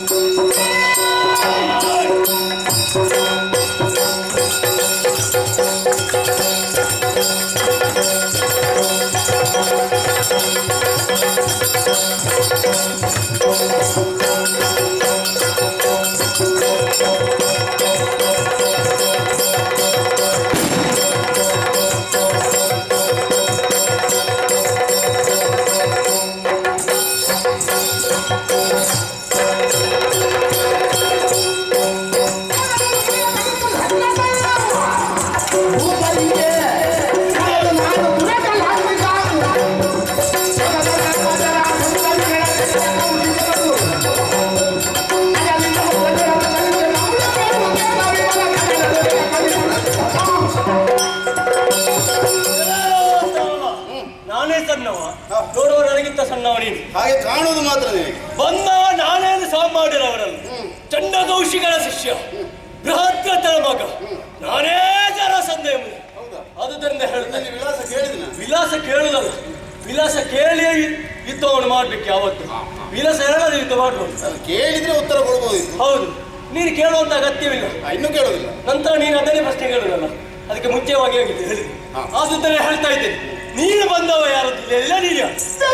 ನಾನೇ ಸಣ್ಣವ ನೋಡುವ ನನಗಿಂತ ಸಣ್ಣವ ನೀನು ಹಾಗೆ ಕಾಣುವುದು ಮಾತ್ರ ನಿನಗೆ ಬಂದ ನಾನೇನು ಸಹ ಮಾಡಿರವರಲ್ಲ ಚಂಡಗೌಶಿಗಳ ಶಿಷ್ಯ ಬೃಹತ್ರತನ ಮಗ ನಾನೇ ಜರಾಸಂಧ ಎಂಬುದು ಹೌದಾ ಆದುದರಿಂದ ಹೇಳ್ತೇನೆ ನಿನ್ನಲ್ಲಿ ವಿಳಾಸ ಕೇಳಿದಿನ ವಿಲಾಸ ಕೇಳುದಲ್ಲ ವಿಲಾಸ ಕೇಳಿಯೇ ಯು- ಯುದ್ಧವನ್ನು ಮಾಡ್ಬೇಕು ಯಾವತ್ತು ವಿಲಾಸ ಹೇಳದೆ ಯುದ್ಧ ಮಾಡ್ಬೋದು ಅದು ಕೇಳಿದ್ರೆ ಉತ್ತರ ಕೊಡ್ಬೋದಿತ್ತು ಹೌದು ನೀನು ಕೇಳುವಂತ ಅಗತ್ಯವಿಲ್ಲ ಆ, ಇನ್ನೂ ಕೇಳೋದಿಲ್ಲ ನಂತರ ನೀನು ಅದನ್ನೇ ಪ್ರಶ್ನೆ ಕೇಳುದಲ್ಲ ಅದಕ್ಕೆ ಮುಂಚೆವಾಗಿ ಆಗಿದೆ ಹೇಳಿ ಹಾ. ಆದುದರಿಂದ ಹೇಳ್ತಾ ಇದ್ದೇನೆ ನೀನು ಬಂದವ ಯಾರದ್ದು ಎಲ್ಲ ನೀನು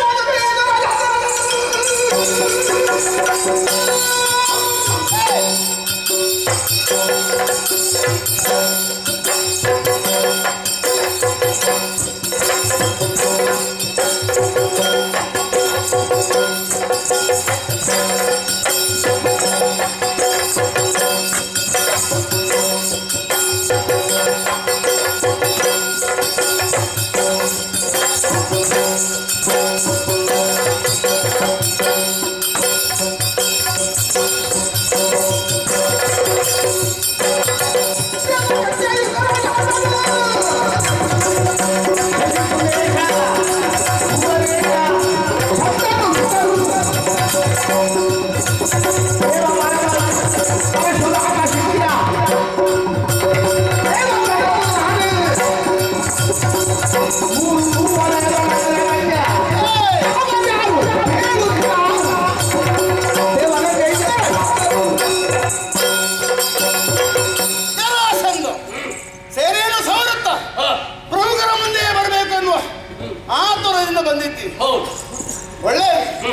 ಜರಾಸಂಧ ಸೇನೆಯನ್ನು ಸವರುತ್ತ ಹಾ, ಪ್ರಮುಖರ ಮುಂದೆ ಬರಬೇಕು ಎನ್ನುವ ಆತುರದಿಂದ ಬಂದಿದ್ದೀವಿ ಹೌದು ಒಳ್ಳೆ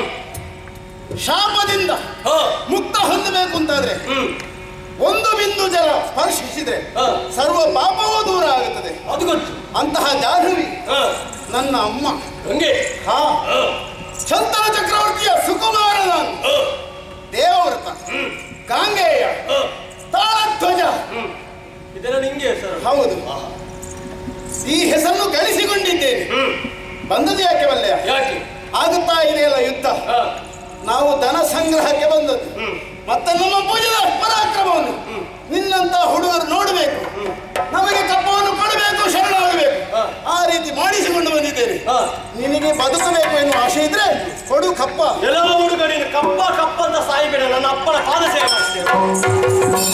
ಶಾಪದಿಂದ ಹಾ, ಮುಕ್ತ ಹೊಂದಬೇಕು ಅಂತಾದ್ರೆ ಹ್ಮ್ ಒಂದು ಬಿಂದು ಜಲ ಸ್ಪರ್ಶಿಸಿದ್ರೆ ಹಾ. ಸರ್ವ ಪಾಪವೂ ದೂರ ಆಗುತ್ತದೆ ಅದು ಗೊತ್ತು ಅಂತಹ ಜಾಹ್ನವಿ ಹಾ, ನನ್ನ ಅಮ್ಮ ಹಂಗೆ ಹಾ ಹಾ, ಶಂತನ ಚಕ್ರವರ್ತಿಯ ಸುಕುಮಾರ ನಾನು ಹಾ, ದೇವವ್ರತ ಗಾಂಗೇಯ ಹಾ, ತಾಳಧ್ವಜ ಹ್ಮ್. ಇದೆಲ್ಲ ನಿಂಗೆ ಹೆಸರು ಹೌದು ಈ ಹೆಸರನ್ನು ಗಳಿಸಿಕೊಂಡಿದ್ದೇನೆ ಹ್ಮ್ ಬಂದದ್ದು ಯಾಕೆ ಬಲ್ಲೆಯ ಯಾಕೆ ಆಗುತ್ತಾ ಇದೆಯಲ್ಲ ಯುದ್ಧ ಹಾ, ನಾವು ಧನ ಸಂಗ್ರಹಕ್ಕೆ ಬಂದದ್ದು ಹ್ಮ್. ಮತ್ತೆ ನಮ್ಮ ಪೂಜದ ಪರಾಕ್ರಮವನ್ನು ನಿನ್ನಂತ ಹುಡುಗರು ನೋಡಬೇಕು ನಮಗೆ ಕಪ್ಪವನ್ನು ಕೊಡಬೇಕು ಶರಣಾಗಬೇಕು ಹಾ. ಆ ರೀತಿ ಮಾಡಿಸಿಕೊಂಡು ಬಂದಿದ್ದೇನೆ ಹಾ. ನಿನಗೆ ಬದುಕಬೇಕು ಎನ್ನುವ ಆಶೆ ಇದ್ರೆ ಕೊಡು ಕಪ್ಪ ಎಲ್ಲ ಹುಡುಗ ನೀನು ಕಪ್ಪ ಕಪ್ಪ ಅಂತ ಸಾಯಿಬೇಡ ನನ್ನ ಅಪ್ಪನ ಪಾದ ಸೇವೆ ಮಾಡ್ತೇವೆ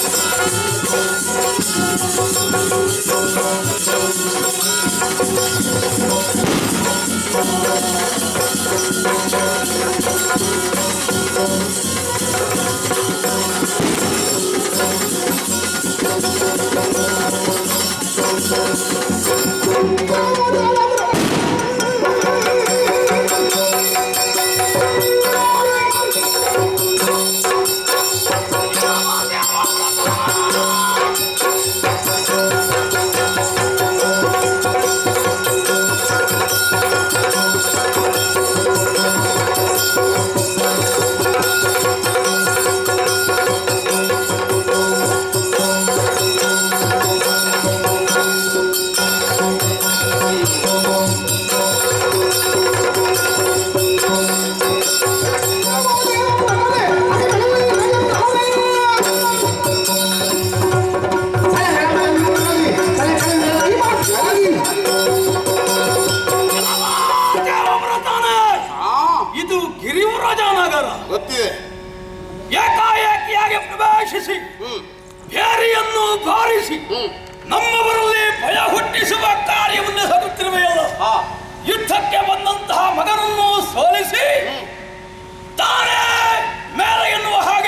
ದೇವವ್ರತನೇ, ಇದು ಗಿರಿವರಾಜ ನಗರ ಗೊತ್ತಿದೆ ಏಕಾಏಕಿಯಾಗಿ ಪ್ರವೇಶಿಸಿ ಹ್ಮ್ ಭೇರಿಯನ್ನು ಬಾರಿಸಿ ಹ್ಮ್ ನಮ್ಮವರಲ್ಲಿ ಭಯ ಹುಟ್ಟಿಸುವ ಕಾರ್ಯವನ್ನು ಸಗುತ್ತಿರುವೆಯಲ್ಲ ಹಾ ಯುದ್ಧಕ್ಕೆ ಬಂದಂತಹ ಮಗನನ್ನು ಸೋಲಿಸಿ ತಾನೇ ಮೇಲೆ ಎನ್ನುವ ಹಾಗೆ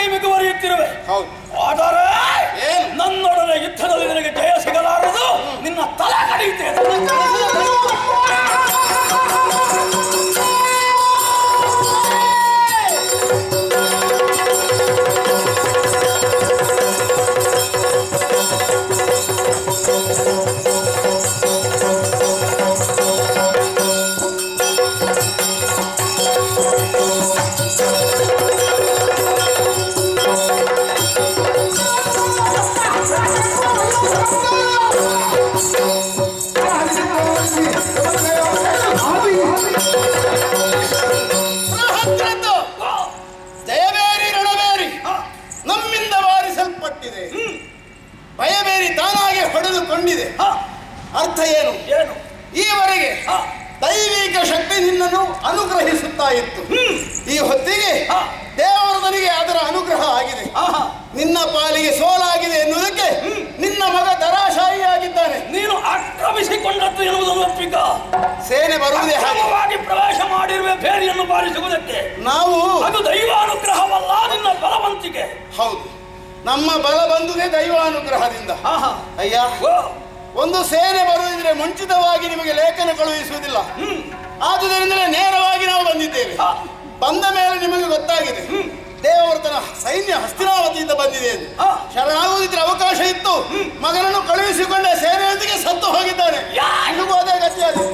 ಹೌದು ಆದರೆ ಏನು? ನನ್ನೊಡನೆ ಯುದ್ಧದಲ್ಲಿ ನಿನಗೆ ಜಯ ಸಿಗಲಾರದು ನಿನ್ನ ತಲೆ ಕಡಿಯುತ್ತೇನೆ ಬೃಹದ್ರದ್ದು ಜಯಬೇರಿ ರಣಬೇರಿ ನಮ್ಮಿಂದ ವಾರಿಸಲ್ಪಟ್ಟಿದೆ ಭಯಬೇರಿ ತಾನಾಗೆ ಹೊಡೆದುಕೊಂಡಿದೆ ಹ, ಅರ್ಥ ಏನು ಏನು ಈವರೆಗೆ ಹ, ದೈವಿಕ ಶಕ್ತಿ ನಿನ್ನನ್ನು ಅನುಗ್ರಹಿಸುತ್ತಾ ಇತ್ತು ಈ ಹೊತ್ತಿಗೆ ಹ. ದೇವರದನಿಗೆ ಅದರ ಅನುಗ್ರಹ ಆಗಿದೆ ಆಹಾ. ನಿನ್ನ ಪಾಲಿಗೆ ಸೋಲಾಗಿದೆ ಎನ್ನುವುದಕ್ಕೆ ನಿನ್ನ ಮಗ ದರಾಶಾಹಿಯಾಗಿದ್ದಾನೆ ನೀನು ಆಕ್ರಮಿಸಿಕೊಂಡದ್ದು ಎನ್ನುವುದನ್ನು ಒಪ್ಪಿಕ ಸೇನೆ ಬರುವುದೇ ಹಾಗೆ ಅಕ್ರಮವಾಗಿ ಪ್ರವೇಶ ಮಾಡಿರುವೆ ಬೇರಿಯನ್ನು ಬಾರಿಸುವುದಕ್ಕೆ ನಾವು ಅದು ದೈವಾನುಗ್ರಹವಲ್ಲ ನಿನ್ನ ಬಲವಂತಿಕೆ ಹೌದು ನಮ್ಮ ಬಲ ಬಂದುದೇ ದೈವಾನುಗ್ರಹದಿಂದ ಆಹಾ. ಅಯ್ಯ ಓ, ಒಂದು ಸೇನೆ ಬರುವುದಿದ್ರೆ ಮುಂಚಿತವಾಗಿ ನಿಮಗೆ ಲೇಖನ ಕಳುಹಿಸುವುದಿಲ್ಲ ಆದುದರಿಂದಲೇ ನೇರವಾಗಿ ನಾವು ಬಂದಿದ್ದೇವೆ ಹ, ಬಂದ ಮೇಲೆ ನಿಮಗೆ ಗೊತ್ತಾಗಿದೆ ದೇವವರ್ತನ ಸೈನ್ಯ ಹಸ್ತಿನಾವತಿಯಿಂದ ಬಂದಿದೆ ಎಂದು ಹ. ಶರಣಾಗುವುದಿದ್ರೆ ಅವಕಾಶ ಇತ್ತು ಮಗನನ್ನು ಕಳುಹಿಸಿಕೊಂಡ ಸೇನೆಯೊಂದಿಗೆ ಸತ್ತು ಹೋಗಿದ್ದಾನೆ ಯಾ. ನಿಮಗೂ ಅದೇ ಗತಿಯಾಗಿದೆ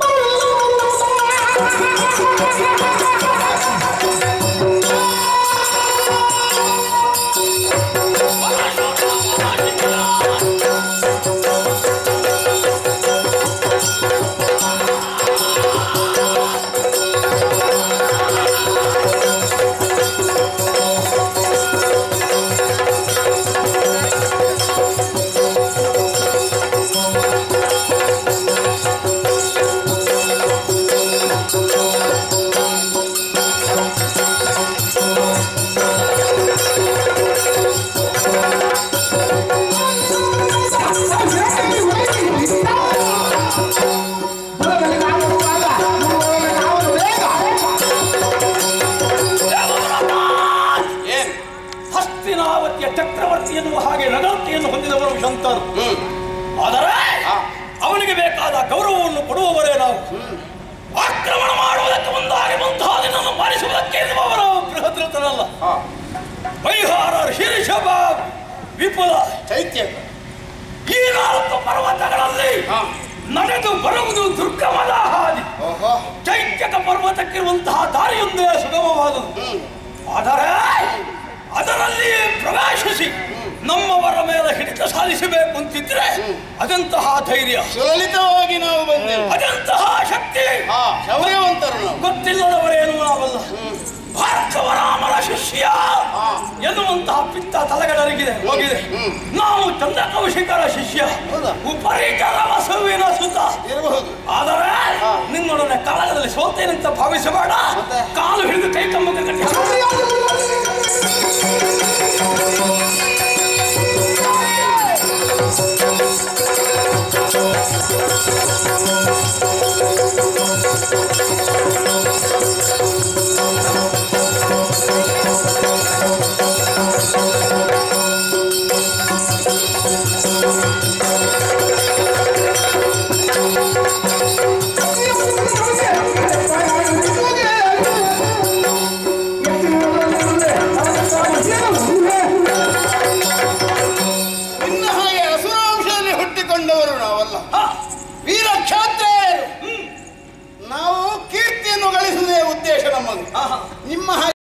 ಏನು ಹಸ್ತಿನಾವತಿಯ ಚಕ್ರವರ್ತಿ ಎನ್ನುವ ಹಾಗೆ ನಗರತೆಯನ್ನು ಹೊಂದಿದವರು ಶಂಕರ್ ಆದರೆ ಹಾ. ಅವನಿಗೆ ಬೇಕಾದ ಗೌರವವನ್ನು ಕೊಡುವವರೇ ನಾವು ಆಕ್ರಮಣ ಮಾಡುವುದಕ್ಕೆ ಮುಂದಾಗಿ ಮುಂತಾದಿನನ್ನು ಮಾಡಿಸುವುದಕ್ಕೆ ಇರುವವರು ಬೃಹದ್ರತನಲ್ಲ ವೈಹಾರ ಶಿರಿಷಭ ವಿಪುಲ ಚೈತ್ಯ ಈ ನಾಲ್ಕು ಪರ್ವತಗಳಲ್ಲಿ ಹಾ. ನಡೆದು ಬರುವುದು ದುರ್ಗಮದ ಹಾದಿ ಓಹೋ ಚೈತ್ಯಕ ಪರ್ವತಕ್ಕಿರುವಂತಹ ದಾರಿಯೊಂದೇ ಸುಗಮವಾದುದು ಆದರೆ ಅದರಲ್ಲಿ ಪ್ರವೇಶಿಸಿ ನಮ್ಮವರ ಮೇಲೆ ಹಿಡಿತ ಸಾಧಿಸಬೇಕು ಅಂತಿದ್ರೆ ಅದಂತಹ ಧೈರ್ಯ ಸುಲಲಿತವಾಗಿ ನಾವು ಬಂದೆವು ಅದಂತಹ ಶಕ್ತಿ ಹಾ ಶೌರ್ಯವಂತರು ನಾವು ಗೊತ್ತಿಲ್ಲದವರೇನು ನಾವಲ್ಲ ಭಾರ್ಗವ ರಾಮನ ಶಿಷ್ಯ ಹಾ. ಎನ್ನುವಂತಹ ಪಿತ್ತ ತಲೆಗಡರಿಗಿದೆ ಹೋಗಿದೆ ಹ್ಮ್. ನಾವು ಚಂದ್ರಕೌಶಿಕರ ಶಿಷ್ಯ ಹೌದಾ? ಉಪರಿಚರ ವಸುವಿನ ಸುತ ಇರಬಹುದು ಆದರೆ ಹಾ. ನಿನ್ನೊಡನೆ ಕಾಲದಲ್ಲಿ ಸೋತೇನಂತ ಭಾವಿಸಬೇಡ ಮತ್ತೆ? ಕಾಲು ಹಿಡಿದು ಕೈ ಕಮ್ಮಗ ಕಟ್ಟಿ ನಿನ್ನ ಹಾಗೆ ಅಸುರಾಂಶದಲ್ಲಿ ಹುಟ್ಟಿಕೊಂಡವರು ನಾವಲ್ಲ ಹಾ. ವೀರ ಕ್ಷಾತ್ರೆಯರು ನಾವು ಕೀರ್ತಿಯನ್ನು ಗಳಿಸುವುದೇ ಉದ್ದೇಶ ನಮ್ಮದು ಆಹಾ. ನಿಮ್ಮ ಹಾಗೆ